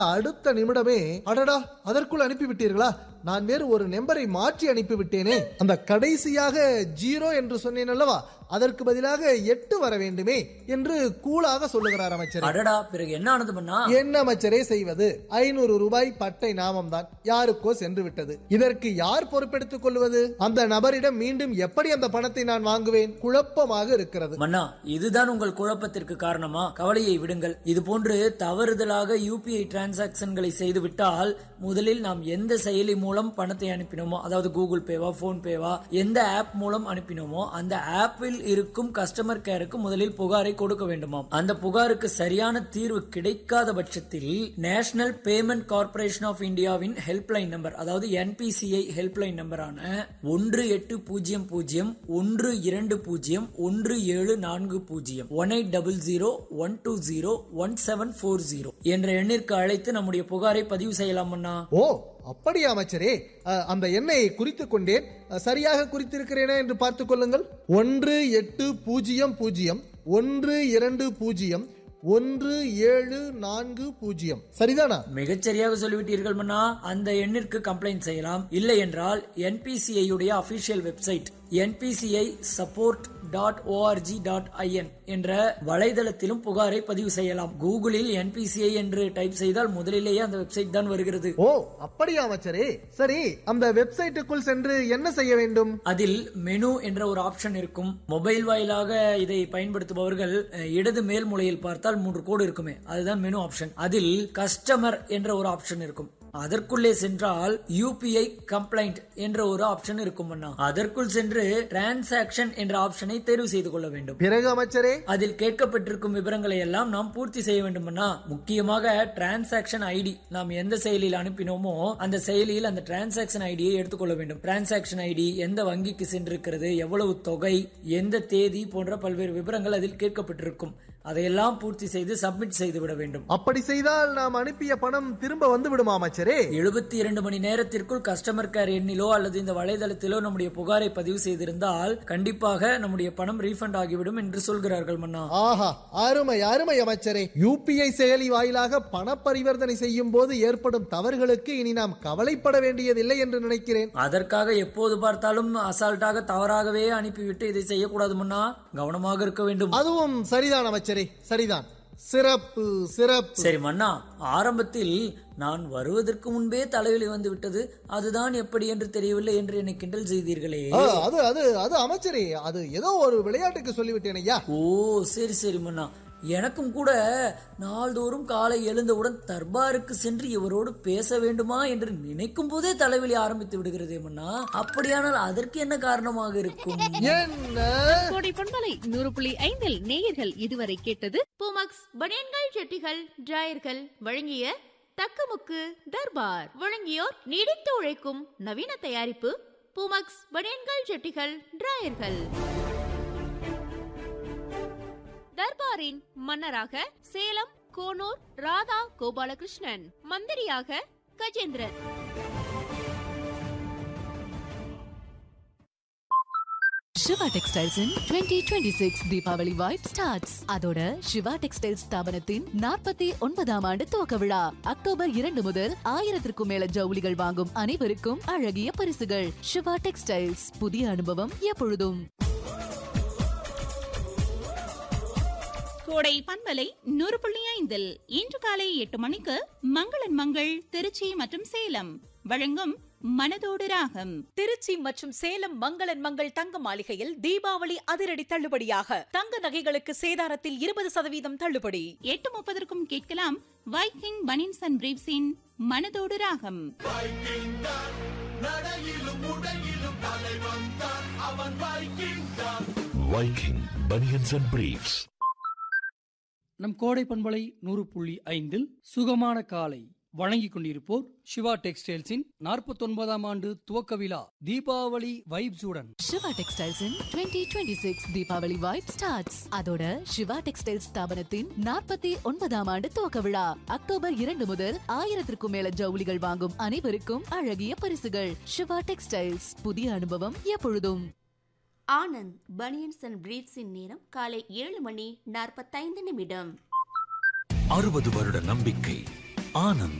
அடுத்த நிமிடமே அடடா அதற்குள் அனுப்பிவிட்டீர்களா நான் வேறு ஒரு நம்பரை மாற்றி அனுப்பிவிட்டேனே அந்த கடைசியாக ஜீரோ என்று சொன்னேன் அல்லவா அதற்கு பதிலாக எட்டு வர வேண்டுமே என்று கூலாக சொல்லுகிறார் அமைச்சர் அடடா பிறகு என்ன ஆனது மன்னா என்ன அமைச்சரே செய்வது ஐநூறு ரூபாய் பட்டை நாமம் தான் யாருக்கோ சென்று விட்டது இதற்கு யார் பொறுப்பெடுத்துக் கொள்வது அந்த நபரிடம் மீண்டும் எப்படி அந்த பணத்தை நான் வாங்குவேன் குழப்பமாக இருக்கிறது மன்னா இதுதான் உங்கள் குழப்பத்திற்கு காரணமா கவலையை விடுங்கள் இது போன்று தவறுதலாக யூபிஐ டிரான்சாக்சன்களை செய்து விட்டால் முதலில் நாம் எந்த செயலி மூலம் பணத்தை அனுப்பினோமோ அதாவது கூகுள் பேவா போன் பேவா எந்த ஆப் மூலம் அனுப்பினோமோ அந்த ஆப்பில் இருக்கும் கஸ்டமர் கேருக்கு முதலில் புகாரை கொடுக்க வேண்டுமாம் அந்த புகாருக்கு சரியான தீர்வு கிடைக்காத பட்சத்தில் நேஷனல் பேமெண்ட் கார்ப்பரேஷன் ஆஃப் இந்தியாவின் ஹெல்ப்லைன் நம்பர் அதாவது என்பிசிஐ ஹெல்ப்லைன் நம்பரான ஒன்று எட்டு பூஜ்ஜியம் பூஜ்ஜியம் ஒன்று இரண்டு பூஜ்ஜியம் ஒன்று ஏழு நான்கு பூஜ்ஜியம் one eight double zero one two zero one seven four zero என்ற எண்ணிற்கு அழைத்து நம்முடைய புகாரை பதிவு செய்யலாம் அண்ணா ஓ அப்படியா அமைச்சரே அஹ், அந்த எண்ணை குறித்துக் கொண்டேன் அஹ், சரியாக குறித்திருக்கிறேனா என்று பார்த்துக் கொள்ளுங்கள் ஒன்று எட்டு பூஜ்ஜியம் பூஜ்ஜியம் ஒன்று இரண்டு பூஜ்ஜியம் ஒன்று ஏழு நான்கு பூஜ்ஜியம் சரிதானா மிகச்சரியாக சொல்லிவிட்டீர்கள் மன்னா அந்த எண்ணிற்கு கம்ப்ளைண்ட் செய்யலாம் இல்லை என்றால் என்பிசிஐ உடைய official website NPCI support dot O R G dot I N என்ற வலைதளத்திலும் புகாரை பதிவு செய்யலாம் கூகுளில் என்பிசிஐ என்று டைப் செய்தால் முதலிலேயே அந்த வெப்சைட் தான் வருகிறது ஓ அப்படியா அமைச்சரே சரி அந்த வெப்சைட்டுக்குள் சென்று என்ன செய்ய வேண்டும் அதில் மெனு என்ற ஒரு ஆப்ஷன் இருக்கும் மொபைல் வாயிலாக இதை பயன்படுத்துபவர்கள் அஹ், இடது மேல் மூலையில் பார்த்தால் மூன்று கோடு இருக்குமே அதுதான் மெனு ஆப்ஷன் அதில் கஸ்டமர் என்ற ஒரு ஆப்ஷன் இருக்கும் அதற்குள்ளே சென்றால் யூபிஐ கம்ப்ளைண்ட் என்ற ஒரு ஆப்ஷன் இருக்கும் அண்ணா அதற்குள் சென்று டிரான்சாக்ஷன் என்ற ஆப்ஷனை தேர்வு செய்து கொள்ள வேண்டும் பிறகு அமைச்சரே அதில் கேட்கப்பட்டிருக்கும் விவரங்களை எல்லாம் நாம் பூர்த்தி செய்ய வேண்டுமன்னா முக்கியமாக டிரான்சாக்ஷன் ஐடி நாம் எந்த செயலியில் அனுப்பினோமோ அந்த செயலியில் அந்த டிரான்சாக்ஷன் ஐடியை எடுத்துக்கொள்ள வேண்டும் டிரான்சாக்ஷன் ஐடி எந்த வங்கிக்கு சென்றிருக்கிறது எவ்வளவு தொகை எந்த தேதி போன்ற பல்வேறு விவரங்கள் அதில் கேட்கப்பட்டிருக்கும் அதையெல்லாம் பூர்த்தி செய்து சப்மிட் செய்து விட வேண்டும் அப்படி செய்தால் நாம் அனுப்பிய பணம் திரும்ப வந்து விடுமா அமைச்சரே எழுபத்தி இரண்டு மணி நேரத்திற்குள் கஸ்டமர் கேர் எண்ணிலோ அல்லது இந்த வலைதளத்திலோ நம்முடைய புகாரை பதிவு செய்திருந்தால் கண்டிப்பாக நம்முடைய பணம் ரீஃபண்ட் ஆகிவிடும் என்று சொல்கிறார்கள் மன்னா ஆஹா அருமை அருமை அமைச்சரே யூபிஐ செயலி வாயிலாக பண பரிவர்த்தனை செய்யும் போது ஏற்படும் தவறுகளுக்கு இனி நாம் கவலைப்பட வேண்டியதில்லை என்று நினைக்கிறேன் அதற்காக எப்போது பார்த்தாலும் அசால்ட்டாக தவறாகவே அனுப்பிவிட்டு இதை செய்யக்கூடாது முன்னா கவனமாக இருக்க வேண்டும் அதுவும் சரிதான் அமைச்சரே சரிதான் சிறப்பு சிறப்பு சரி மன்னா ஆரம்பத்தில் நான் வருவதற்கு முன்பே தலைவலி வந்து விட்டது அதுதான் எப்படி என்று தெரியவில்லை என்று என்னை கிண்டல் செய்தீர்களே ஆ, அது அது அது அமைச்சரே அது ஏதோ ஒரு விளையாட்டுக்கு சொல்லிவிட்டேன் ஐயா ஓ சரி சரி மன்னா எனக்கும் கூட நாள்தோறும் காலை எழுந்தவுடன் தர்பாருக்கு சென்று இவரோடு பேச வேண்டுமா என்று நினைக்கும் போதே தலைவலி ஆரம்பித்து விடுகிறதே மன்னா அப்படியானால் அதற்கு என்ன காரணமாக இருக்கும் என்ன கோடை பொன்மலை நூறு புள்ளி ஐந்தில் நேயர்கள் இதுவரை கேட்டது பூமக்ஸ் பனியன்கள் ஜெட்டிகள் டிராயர்கள் வழங்கிய தக்கமுக்கு தர்பார் வழங்கியோர் நீடித்து உழைக்கும் நவீன தயாரிப்பு பூமக்ஸ் பனியன்கள் ஜெட்டிகள் டிராயர்கள் தர்பாரின் மன்னராக சேலம் கோனூர் ராதா கோபாலகிருஷ்ணன் மந்திரியாக Gajendran Siva textiles twenty twenty six Deepavali vibe starts அதோட சிவா டெக்ஸ்டைல்ஸ் ஸ்தாபனத்தின் நாற்பத்தி ஒன்பதாம் ஆண்டு துவக்க விழா அக்டோபர் இரண்டு முதல் ஆயிரத்திற்கும் மேல ஜவுளிகள் வாங்கும் அனைவருக்கும் அழகிய பரிசுகள் சிவா டெக்ஸ்டைல்ஸ் புதிய அனுபவம் எப்பொழுதும் கோடை பண்பலை நூறு புள்ளி ஐந்தில் இன்று காலை எட்டு மணிக்கு மங்களன் மங்கள் திருச்சி மற்றும் சேலம் வழங்கும் மனதோடு ராகம் திருச்சி மற்றும் சேலம் மங்களன் மங்கள் தங்க மாளிகையில் தீபாவளி அதிரடி தள்ளுபடியாக தங்க நகைகளுக்கு சேதாரத்தில் இருபது சதவீதம் தள்ளுபடி எட்டு முப்பதற்கும் கேட்கலாம் வைக்கிங் பனின்ஸ் அண்ட் பிரீவ்ஸின் மனதோடு ராகம் Viking Bunions and Briefs. நம் கோடை பண்பலை நூறு புள்ளி ஐந்தில் சுகமான காலை வழங்கிக் கொண்டிருப்போர் சிவா டெக்ஸ்டைல்ஸின் நாற்பத்தொன்பதாம் ஆண்டு துவக்க விழா தீபாவளி வைப்ஸுடன் Siva textiles twenty twenty six Deepavali vibe starts அதோட சிவா டெக்ஸ்டைல்ஸ் ஸ்தாபனத்தின் நாற்பத்தி ஒன்பதாம் ஆண்டு துவக்க விழா அக்டோபர் இரண்டு முதல் ஆயிரத்திற்கும் மேல ஜவுளிகள் வாங்கும் அனைவருக்கும் அழகிய பரிசுகள் சிவா டெக்ஸ்டைல்ஸ் புதிய அனுபவம் எப்பொழுதும் ஆனந்த் பனியன்ஸ் அண்ட் பிரீஃப்ஸின் நேரம் காலை ஏழு மணி நாற்பத்தைந்து நிமிடம் அறுபது வருட நம்பிக்கை ஆனந்த்